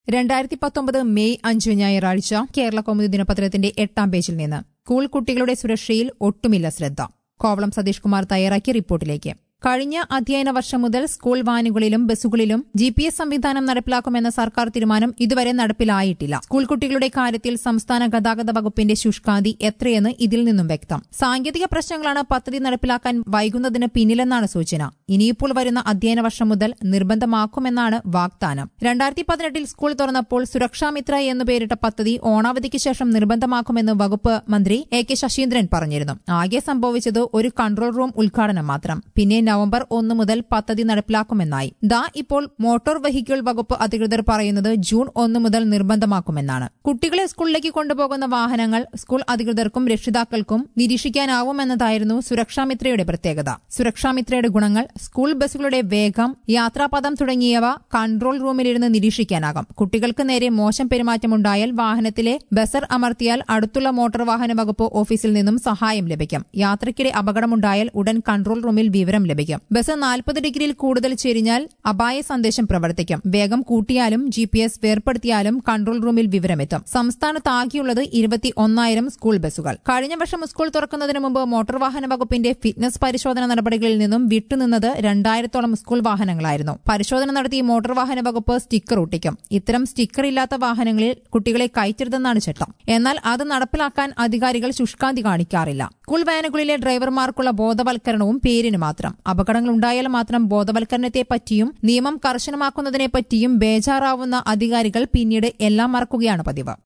രണ്ടായിരത്തി പത്തൊമ്പത് മെയ് അഞ്ച് ഞായറാഴ്ച കേരള കൗമുദി ദിനപത്രത്തിന്റെ എട്ടാം പേജിൽ നിന്ന് സ്കൂൾ കുട്ടികളുടെ സുരക്ഷയിൽ ഒട്ടുമില്ല ശ്രദ്ധ കോവളം സതീഷ് കുമാർ തയ്യാറാക്കിയ റിപ്പോർട്ടിലേക്ക് കഴിഞ്ഞ അധ്യയന വർഷം മുതൽ സ്കൂൾ വാനുകളിലും ബസ്സുകളിലും ജി പി എസ് സംവിധാനം നടപ്പിലാക്കുമെന്ന സർക്കാർ തീരുമാനം ഇതുവരെ നടപ്പിലായിട്ടില്ല സ്കൂൾ കുട്ടികളുടെ കാര്യത്തിൽ സംസ്ഥാന ഗതാഗത വകുപ്പിന്റെ ശുഷ്കാന്തി എത്രയെന്ന് ഇതിൽ നിന്നും വ്യക്തം സാങ്കേതിക പ്രശ്നങ്ങളാണ് പദ്ധതി നടപ്പിലാക്കാൻ വൈകുന്നതിന് പിന്നിലെന്നാണ് സൂചന ഇനിയിപ്പോൾ വരുന്ന അധ്യയന വർഷം മുതൽ നിർബന്ധമാക്കുമെന്നാണ് വാഗ്ദാനം രണ്ടായിരത്തി പതിനെട്ടിൽ സ്കൂൾ തുറന്നപ്പോൾ സുരക്ഷാമിത്ര എന്നു പേരിട്ട പദ്ധതി ഓണാവധിക്ക് ശേഷം നിർബന്ധമാക്കുമെന്ന് വകുപ്പ് മന്ത്രി എ കെ ശശീന്ദ്രൻ പറഞ്ഞിരുന്നു ആകെ സംഭവിച്ചത് ഒരു കൺട്രോൾ റൂം ഉദ്ഘാടനം മാത്രം പിന്നെ നവംബർ ഒന്ന് മുതൽ പദ്ധതി നടപ്പിലാക്കുമെന്നായി ദാ ഇപ്പോൾ മോട്ടോർ വെഹിക്കിൾ വകുപ്പ് അധികൃതർ പറയുന്നത് ജൂൺ ഒന്ന് മുതൽ നിർബന്ധമാക്കുമെന്നാണ് കുട്ടികളെ സ്കൂളിലേക്ക് കൊണ്ടുപോകുന്ന വാഹനങ്ങൾ സ്കൂൾ അധികൃതർക്കും രക്ഷിതാക്കൾക്കും നിരീക്ഷിക്കാനാവുമെന്നതായിരുന്നു സുരക്ഷാമിത്രയുടെ പ്രത്യേകത സുരക്ഷാമിത്രയുടെ ഗുണങ്ങൾ സ്കൂൾ ബസ്സുകളുടെ വേഗം യാത്രാപഥം തുടങ്ങിയവ കൺട്രോൾ റൂമിലിരുന്ന് നിരീക്ഷിക്കാനാകും കുട്ടികൾക്ക് നേരെ മോശം പെരുമാറ്റമുണ്ടായാൽ വാഹനത്തിലെ ബസർ അമർത്തിയാൽ അടുത്തുള്ള മോട്ടോർ വാഹന വകുപ്പ് ഓഫീസിൽ നിന്നും സഹായം ലഭിക്കും യാത്രയ്ക്കിടെ അപകടമുണ്ടായാൽ ഉടൻ കൺട്രോൾ റൂമിൽ വിവരം ലഭിക്കും ബസ് നാൽപ്പത് ഡിഗ്രിയിൽ കൂടുതൽ ചെരിഞ്ഞാൽ അപായ സന്ദേശം പ്രവർത്തിക്കും വേഗം കൂട്ടിയാലും ജി പി എസ് വേർപ്പെടുത്തിയാലും കൺട്രോൾ റൂമിൽ വിവരമെത്തും സംസ്ഥാനത്ത് ആകെയുള്ളത് ഇരുപത്തി ഒന്നായിരം സ്കൂൾ ബസ്സുകൾ കഴിഞ്ഞ വർഷം സ്കൂൾ തുറക്കുന്നതിന് മുമ്പ് മോട്ടോർ വാഹന വകുപ്പിന്റെ ഫിറ്റ്നസ് പരിശോധന നടപടികളിൽ നിന്നും വിട്ടുനിന്നത് രണ്ടായിരത്തോളം സ്കൂൾ വാഹനങ്ങളായിരുന്നു പരിശോധന നടത്തി മോട്ടോർ വാഹന വകുപ്പ് സ്റ്റിക്കർ ഒട്ടിക്കും ഇത്തരം സ്റ്റിക്കർ ഇല്ലാത്ത വാഹനങ്ങളിൽ കുട്ടികളെ കയറ്റരുതെന്നാണ് ചട്ടം എന്നാൽ അത് നടപ്പിലാക്കാൻ അധികാരികൾ ശുഷ്കാന്തി കാണിക്കാറില്ല സ്കൂൾ വാനുകളിലെ ഡ്രൈവർമാർക്കുള്ള ബോധവൽക്കരണവും പേരിന് മാത്രം അപകടങ്ങൾ ഉണ്ടായാൽ മാത്രം ബോധവൽക്കരണത്തെ പറ്റിയും നിയമം കർശനമാക്കുന്നതിനെ പറ്റിയും ബേജാറാവുന്ന അധികാരികൾ പിന്നീട് എല്ലാം മറക്കുകയാണ് പതിവ്